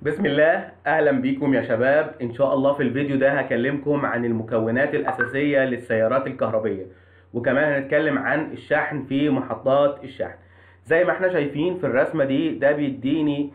بسم الله اهلا بيكم يا شباب ان شاء الله في الفيديو ده هكلمكم عن المكونات الاساسيه للسيارات الكهربيه وكمان هنتكلم عن الشحن في محطات الشحن زي ما احنا شايفين في الرسمه دي ده بيديني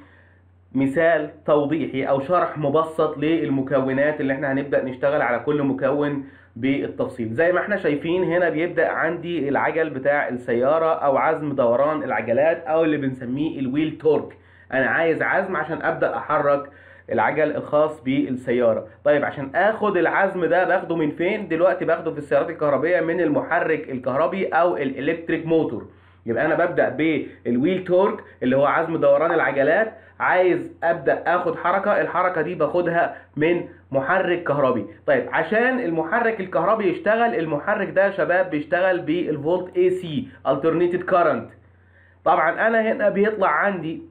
مثال توضيحي او شرح مبسط للمكونات اللي احنا هنبدا نشتغل على كل مكون بالتفصيل زي ما احنا شايفين هنا بيبدا عندي العجل بتاع السياره او عزم دوران العجلات او اللي بنسميه الويل تورك انا عايز عزم عشان ابدا احرك العجل الخاص بالسياره طيب عشان اخد العزم ده باخده من فين دلوقتي باخده في السيارات الكهربيه من المحرك الكهربي او الالكتريك موتور يبقى انا ببدا بالويل تورك اللي هو عزم دوران العجلات عايز ابدا اخد حركه الحركه دي باخدها من محرك كهربي طيب عشان المحرك الكهربي يشتغل المحرك ده يا شباب بيشتغل بالفولت اي سي alternated كارنت طبعا انا هنا بيطلع عندي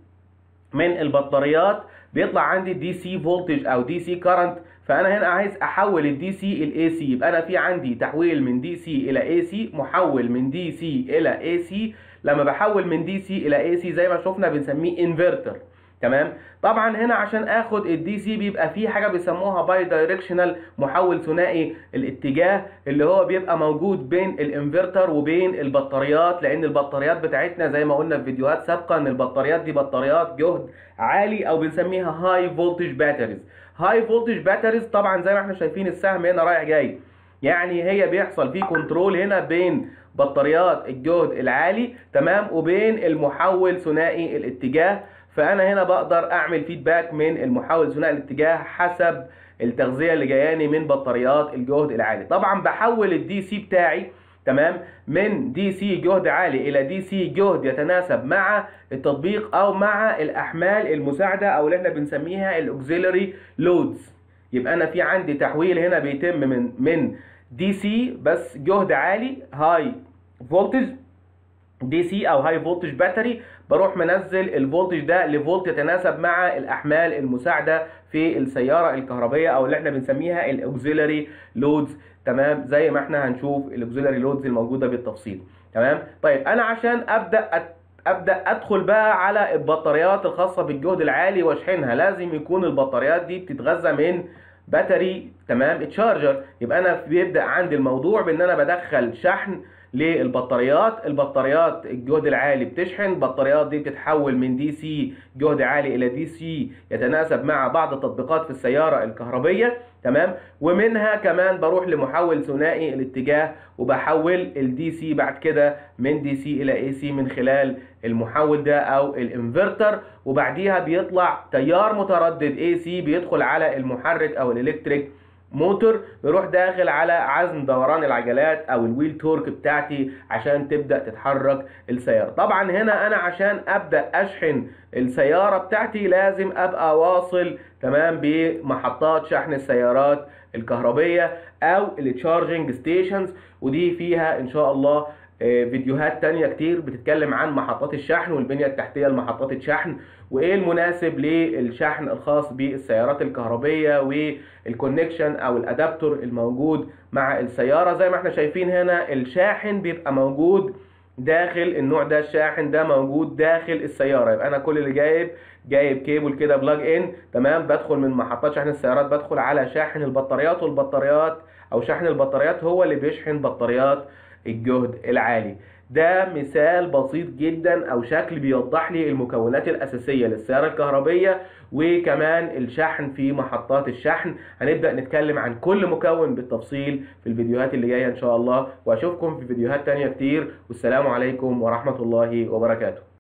من البطاريات بيطلع عندي دي سي فولتج او دي سي كارنت فانا هنا عايز احول الدي سي الاي سي يبقى انا في عندي تحويل من دي سي الى اي سي محول من دي سي الى اي سي لما بحول من دي سي الى اي سي زي ما شفنا بنسميه انفرتر تمام طبعا هنا عشان اخد الدي سي بيبقى في حاجه بيسموها باي دايركشنال محول ثنائي الاتجاه اللي هو بيبقى موجود بين الانفرتر وبين البطاريات لان البطاريات بتاعتنا زي ما قلنا في فيديوهات سابقه ان البطاريات دي بطاريات جهد عالي او بنسميها هاي فولتج باتريز هاي فولتج باتريز طبعا زي ما احنا شايفين السهم هنا رايح جاي يعني هي بيحصل فيه كنترول هنا بين بطاريات الجهد العالي تمام وبين المحول ثنائي الاتجاه فانا هنا بقدر اعمل فيدباك من المحول ثنائي الاتجاه حسب التغذيه اللي جاياني من بطاريات الجهد العالي طبعا بحول الدي سي بتاعي تمام من دي سي جهد عالي الى دي سي جهد يتناسب مع التطبيق او مع الاحمال المساعده او اللي احنا بنسميها الاوكسيلري لودز يبقى انا في عندي تحويل هنا بيتم من من دي سي بس جهد عالي هاي فولتج دي سي او هاي فولتج باتري بروح منزل الفولتج ده لفولت يتناسب مع الاحمال المساعده في السياره الكهربيه او اللي احنا بنسميها الاوكسيلري لودز تمام زي ما احنا هنشوف الاوكسيلري لودز الموجوده بالتفصيل تمام طيب انا عشان ابدا أت... ابدا ادخل بقى على البطاريات الخاصه بالجهد العالي واشحنها لازم يكون البطاريات دي بتتغذى من باتري تمام تشارجر يبقى انا بيبدا عندي الموضوع بان انا بدخل شحن للبطاريات البطاريات الجهد العالي بتشحن البطاريات دي بتتحول من دي سي جهد عالي الى دي سي يتناسب مع بعض التطبيقات في السياره الكهربيه تمام ومنها كمان بروح لمحول ثنائي الاتجاه وبحول الدي سي بعد كده من دي سي الى اي سي من خلال المحول ده او الانفرتر وبعديها بيطلع تيار متردد اي سي بيدخل على المحرك او الالكتريك موتور بيروح داخل على عزم دوران العجلات او الويل تورك بتاعتي عشان تبدا تتحرك السياره طبعا هنا انا عشان ابدا اشحن السياره بتاعتي لازم ابقى واصل تمام بمحطات شحن السيارات الكهربيه او التشارجنج ستيشنز ودي فيها ان شاء الله فيديوهات تانية كتير بتتكلم عن محطات الشحن والبنية التحتية لمحطات الشحن وايه المناسب للشحن الخاص بالسيارات الكهربية والكونكشن او الادابتور الموجود مع السيارة زي ما احنا شايفين هنا الشاحن بيبقى موجود داخل النوع ده الشاحن ده موجود داخل السيارة يبقى انا كل اللي جايب جايب كيبل كده بلاج ان تمام بدخل من محطات شحن السيارات بدخل على شاحن البطاريات والبطاريات او شحن البطاريات هو اللي بيشحن بطاريات الجهد العالي ده مثال بسيط جدا او شكل بيوضح لي المكونات الاساسيه للسياره الكهربيه وكمان الشحن في محطات الشحن هنبدا نتكلم عن كل مكون بالتفصيل في الفيديوهات اللي جايه ان شاء الله واشوفكم في فيديوهات تانية كتير والسلام عليكم ورحمه الله وبركاته